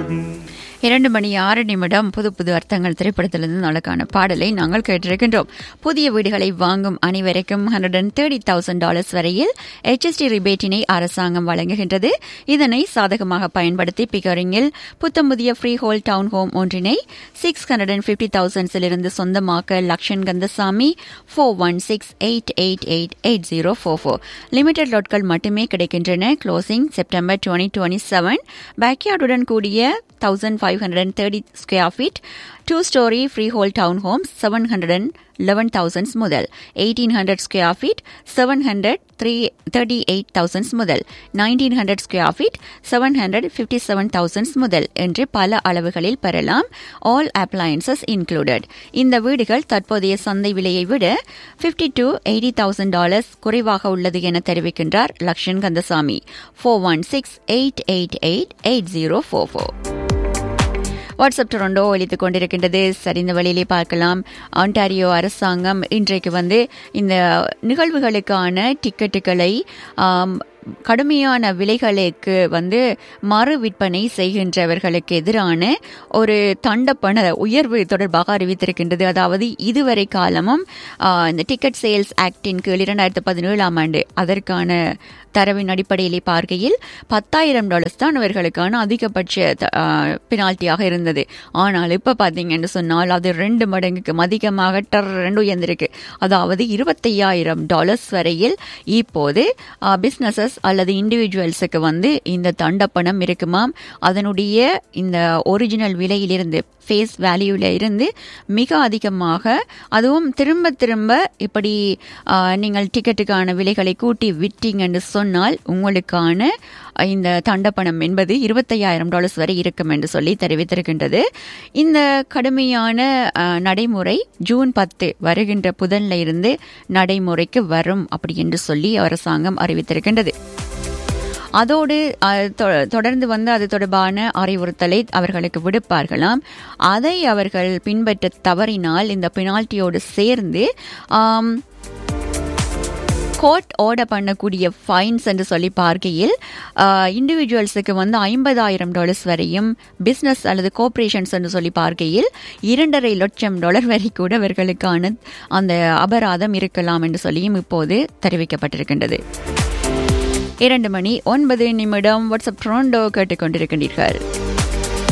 இரண்டு மணி ஆறு நிமிடம் புது புது அர்த்தங்கள் திரைப்படத்திலிருந்து நாளுக்கான பாடலை நாங்கள் கேட்டிருக்கின்றோம் புதிய வீடுகளை வாங்கும் அனைவருக்கும் hundred and thirty thousand dollars வரையில் HST ரிபேட்டினை அரசாங்கம் வழங்குகின்றது இதனை சாதகமாக பயன்படுத்தி பிகரிங்கில் புத்தம் புதிய ஃப்ரீ ஹோல் டவுன் ஹோம் ஒன்றினை சிக்ஸ் ஹண்ட்ரட் அண்ட் பிப்டி தௌசண்ட்ஸிலிருந்து சொந்தமாக்க Lakshan Kandasamy four one six eight eight eight eight zero four four limited லாட்கள் மட்டுமே கிடைக்கின்றன closing September twenty twenty seven பேக்யார்டுடன் கூடிய thousand five hundred and thirty square feet two story freehold town homes seven hundred and eleven thousands முதல் eighteen hundred square feet seven hundred three thirty eight thousands முதல் nineteen hundred square feet seven hundred fifty seven thousands முதல் என்று பல அளவுகளில் பெறலாம் all appliances included இந்த வீடுகள் தற்போதைய சந்தை விலையை விட fifty to eighty thousand dollars குறைவாக உள்ளது என தெரிவிக்கின்றார் Lakshan Kandasamy four one six eight eight eight eight zero four four WhatsApp Toronto ஒழித்துக் கொண்டிருக்கின்றது சரிந்த வழியிலே பார்க்கலாம் ஆண்டாரியோ அரசாங்கம் இன்றைக்கு வந்து இந்த நிகழ்வுகளுக்கான டிக்கெட்டுகளை ஆம், கடுமையான விலைகளுக்கு வந்து மறு விற்பனை செய்கின்றவர்களுக்கு எதிரான ஒரு தண்டப்பண உயர்வு தொடர்பாக அறிவித்திருக்கின்றது அதாவது இதுவரை காலமும் ஆ, இந்த டிக்கெட் சேல்ஸ் ஆக்டின் கீழ் இரண்டாயிரத்து பதினேழாம் ஆண்டு அதற்கான தரவின் அடிப்படையிலே பார்க்கையில் பத்தாயிரம் டாலர்ஸ் தான் அவர்களுக்கான அதிகபட்ச பினால்ட்டியாக இருந்தது ஆனால் இப்போ பார்த்தீங்கன்னு சொன்னால் அது ரெண்டு மடங்குக்கு அதிகமாக டர் ரெண்டு உயர்ந்திருக்கு அதாவது இருபத்தையாயிரம் டாலர்ஸ் வரையில் இப்போது பிஸ்னஸஸ் அல்லது இண்டிவிஜுவல்ஸுக்கு வந்து இந்த தண்டப்பணம் இருக்குமாம் அதனுடைய இந்த ஒரிஜினல் விலையிலிருந்து ஃபேஸ் வேல்யூவில் இருந்து மிக அதிகமாக அதுவும் திரும்ப திரும்ப இப்படி ஆ, நீங்கள் டிக்கெட்டுக்கான விலைகளை கூட்டி விட்டீங்கன்னு சொன்னால் உங்களுக்கான இந்த தண்டப்பணம் என்பது இருபத்தையாயிரம் டாலர்ஸ் வரை இருக்கும் என்று சொல்லி தெரிவித்திருக்கின்றது இந்த கடுமையான ஆ, நடைமுறை ஜூன் பத்து வருகின்ற புதன்ல இருந்து நடைமுறைக்கு வரும் அப்படி என்று சொல்லி அரசாங்கம் அறிவித்திருக்கின்றது அதோடு அஹ், தொ- தொடர்ந்து வந்து அது தொடர்பான அறிவுறுத்தலை அவர்களுக்கு விடுப்பார்களாம் அதை அவர்கள் பின்பற்ற தவறினால் இந்த பெனால்ட்டியோடு சேர்ந்து ஆம், கோர்ட் ஆர்டர் பண்ணக்கூடிய ஃபைன்ஸ் என்று சொல்லி பார்க்கையில் இண்டிவிஜுவல்ஸுக்கு வந்து ஐம்பதாயிரம் டாலர்ஸ் வரையும் பிஸ்னஸ் அல்லது கோஆபரேஷன்ஸ் என்று சொல்லி பார்க்கையில் இரண்டரை லட்சம் டாலர் வரை கூட அவர்களுக்கான அந்த அபராதம் இருக்கலாம் என்று சொல்லியும் இப்போது தெரிவிக்கப்பட்டிருக்கின்றது இரண்டு மணி ஒன்பது நிமிடம் வாட்ஸ்அப் ட்ரோண்டோ கேட்டுக்கொண்டிருக்கின்றீர்கள்